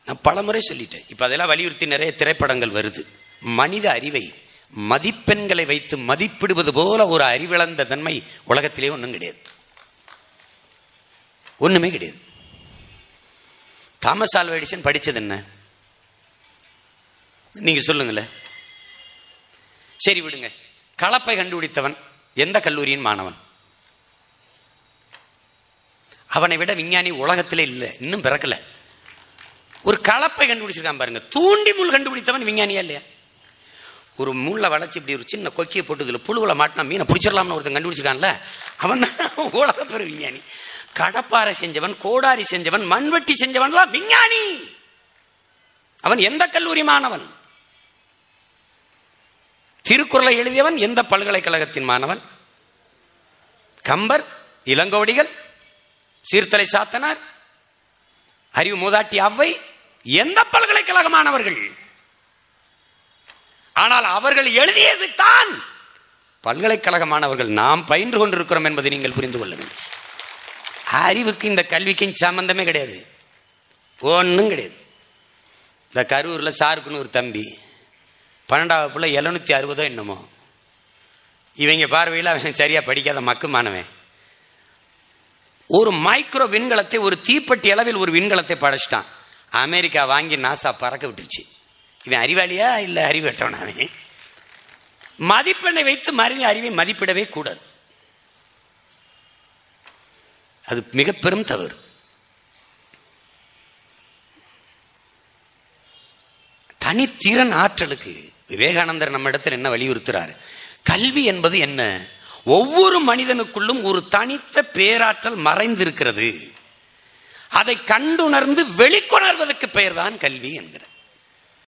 நான் பலமுறை சொல்லிட்டேன் இப்ப அதெல்லாம் வலியுறுத்தி நிறைய திரைப்படங்கள் வருது மனித அறிவை மதிப்பெண்களை வைத்து மதிப்பிடுவது போல ஒரு அறிவிழந்த தன்மை உலகத்திலே ஒன்றும் கிடையாது ஒண்ணுமே கிடையாது தாமஸ் ஆல்வா எடிசன் படிச்சது என்ன நீங்க சொல்லுங்களேன் சரி விடுங்க கலப்பை கண்டுபிடித்தவன் எந்த கல்லூரியின் மாணவன் அவனை விட விஞ்ஞானி உலகத்திலே இல்லை இன்னும் பிறக்கல ஒரு கலப்பை கண்டுபிடிச்சிருக்கான் பாருங்க தூண்டி முள் கண்டுபிடித்தவன் விஞ்ஞானியா இல்லையா ஒரு முள்ள வளைச்சு இப்படி ஒரு சின்ன கொக்கியை போட்டு இதுல புழுவுல மாட்டினா மீனை பிடிச்சிடலாம்னு ஒருத்தன் கண்டுபிடிச்சிருக்கான்ல அவன் தான் உலக பெரு விஞ்ஞானி கடப்பாறை செஞ்சவன் கோடாரி செஞ்சவன் மண்வெட்டி செஞ்சவன்லாம் விஞ்ஞானி அவன் எந்த கல்லூரி மாணவன் திருக்குறளை எழுதியவன் எந்த பல்கலைக்கழகத்தின் மாணவன் கம்பர் இளங்கோடிகள் சீர்தலை சாத்தனார் அறிவு மூதாட்டி அவ்வை எந்த பல்கலைக்கழக மாணவர்கள் ஆனால் அவர்கள் எழுதியது தான் பல்கலைக்கழக மாணவர்கள் நாம் பயின்று கொண்டிருக்கிறோம் என்பதை நீங்கள் புரிந்து கொள்ள வேண்டும் அறிவுக்கு இந்த கல்விக்கும் சம்பந்தமே கிடையாது ஒன்றும் கிடையாது இந்த கரூர்ல சாருக்குன்னு ஒரு தம்பி பன்னெண்டாவது பிள்ளை எழுநூத்தி அறுபதோ என்னமோ இவங்க பார்வையில் அவன் சரியா படிக்காத மக்கு மாணவன் ஒரு மைக்ரோ விண்கலத்தை ஒரு தீப்பெட்டி அளவில் ஒரு விண்கலத்தை படைச்சிட்டான் அமெரிக்கா வாங்கி நாசா பறக்க விட்டுருச்சு இவன் அறிவாளியா இல்ல அறிவற்றவன் அவன் மதிப்பெண்ணை வைத்து மருதி அறிவை மதிப்பிடவே கூடாது அது மிக பெரும் தவறு தனித்திறன் ஆற்றலுக்கு விவேகானந்தர் நம்ம இடத்துல என்ன வலியுறுத்துறாரு கல்வி என்பது என்ன ஒவ்வொரு மனிதனுக்குள்ளும் ஒரு தனித்த பேராற்றல் மறைந்திருக்கிறது அதை கண்டுணர்ந்து வெளிக்கொணர்வதற்கு பெயர்தான் கல்வி என்கிறார்